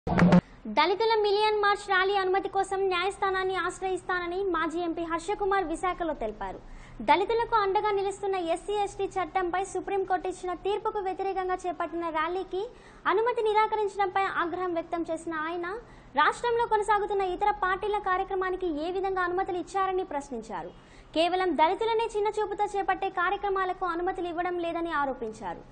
దళితుల million March rally అనుమతి కోసం న్యాయస్థానాన్ని ఆశ్రయిస్తానని మాజీ ఎంపీ హర్షకుమార్ విశాఖలో తెలిపారు దళితులకు అండగా నిలుస్తున్న ఎస్సీ ఎస్టీ చట్టంపై సుప్రీంకోర్టు ఇచ్చిన తీర్పుకు వ్యతిరేకంగా చేపట్టిన ర్యాలీకి అనుమతి నిరాకరించడంపై ఆగ్రహం వ్యక్తం చేసిన ఆయన రాష్ట్రంలో కొనసాగుతున్న ఇతర పార్టీల కార్యక్రమానికి ఏ విధంగా అనుమతులు ఇచ్చారని ప్రశ్నించారు కేవలం దళితులనే చిన్న చూపుతో చేపట్టే కార్యక్రమాలకు అనుమతులు ఇవ్వడం లేదని ఆరోపించారు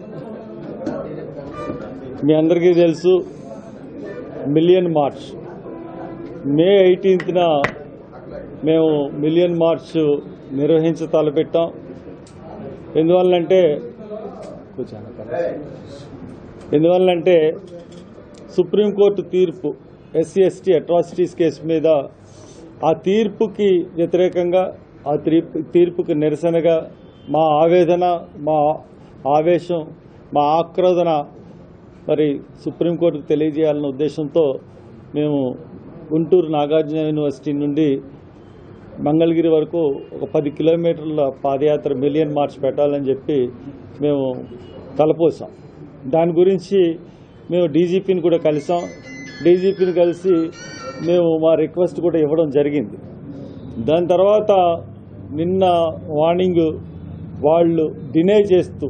మీ అందరికీ తెలుసు మిలియన్ మార్చ్ మే ఎయిటీన్త్న మేము మిలియన్ మార్చ్ నిర్వహించ తలపెట్టాం ఎందువల్లంటే కూర్చోండి అక్కడ. ఎందువల్లంటే సుప్రీంకోర్టు తీర్పు ఎస్సీ ఎస్టీ అట్రాసిటీస్ కేసు మీద ఆ తీర్పుకి వ్యతిరేకంగా ఆ తీర్పు తీర్పుకి నిరసనగా మా ఆవేదన మా ఆవేశం మా ఆక్రోదన మరి సుప్రీంకోర్టుకు తెలియజేయాలన్న ఉద్దేశంతో మేము గుంటూరు నాగార్జున యూనివర్సిటీ నుండి మంగళగిరి వరకు ఒక పది కిలోమీటర్ల పాదయాత్ర మిలియన్ మార్చ్ పెట్టాలని చెప్పి మేము తలపోసాం దాని గురించి మేము డీజీపీని కూడా కలిసాం డీజీపీని కలిసి మేము మా రిక్వెస్ట్ కూడా ఇవ్వడం జరిగింది దాని తర్వాత నిన్న మార్నింగ్ వాళ్ళు డినై చేస్తూ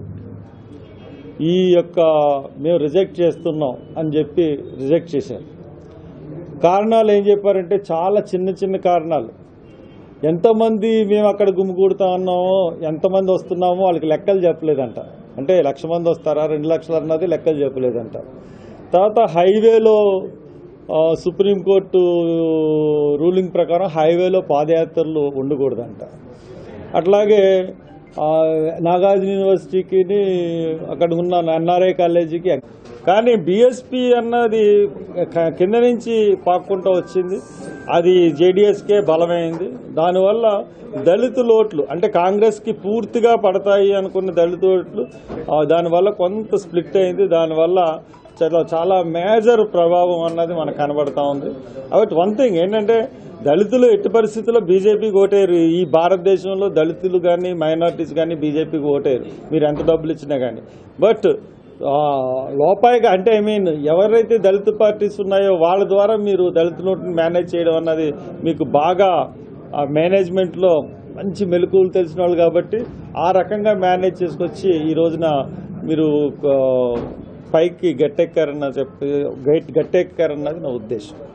ఈ యొక్క మేము రిజెక్ట్ చేస్తున్నాం అని చెప్పి రిజెక్ట్ చేశారు కారణాలు ఏం చెప్పారంటే చాలా చిన్న చిన్న కారణాలు ఎంతమంది మేము అక్కడ గుమిగూడుతా ఉన్నామో ఎంతమంది వస్తున్నామో వాళ్ళకి లెక్కలు చెప్పలేదంట అంటే లక్ష మంది వస్తారా రెండు లక్షలు అన్నది లెక్కలు చెప్పలేదంట తర్వాత హైవేలో ఆ, సుప్రీంకోర్టు రూలింగ్ ప్రకారం హైవేలో పాదయాత్రలు ఉండకూడదంట అట్లాగే ఆ, నాగార్జున యూనివర్సిటీకి అక్కడ ఉన్న ఎన్ఆర్ఐ కాలేజీకి కానీ బీఎస్పీ అన్నది క- కింద నుంచి పాక్కుంటూ వచ్చింది అది జేడీఎస్కే బలమైంది దానివల్ల దళిత ఓట్లు అంటే కాంగ్రెస్కి పూర్తిగా పడతాయి అనుకున్న దళిత ఓట్లు ఆ, దానివల్ల కొంత స్ప్లిట్ అయింది దానివల్ల చాలా చాలా మేజర్ ప్రభావం అన్నది మనకు కనబడతా ఉంది కాబట్టి వన్ థింగ్ ఏంటంటే దళితులు ఎట్టి పరిస్థితుల్లో బీజేపీకి ఓటేరు ఈ భారతదేశంలో దళితులు కానీ మైనారిటీస్ కానీ బీజేపీకి ఓటేరు మీరు ఎంత డబ్బులు ఇచ్చినా కానీ బట్ లోపాయిగా అంటే ఐ మీన్ ఎవరైతే దళిత పార్టీస్ ఉన్నాయో వాళ్ళ ద్వారా మీరు దళిత నోటిని మేనేజ్ చేయడం అన్నది మీకు బాగా ఆ మేనేజ్మెంట్లో మంచి మెలకువలు తెలిసిన వాళ్ళు కాబట్టి ఆ రకంగా మేనేజ్ చేసుకొచ్చి ఈ రోజున మీరు ఆ, పైకి గట్టెక్కారన్న చెప్పి గట్టెక్కారన్నది నా ఉద్దేశం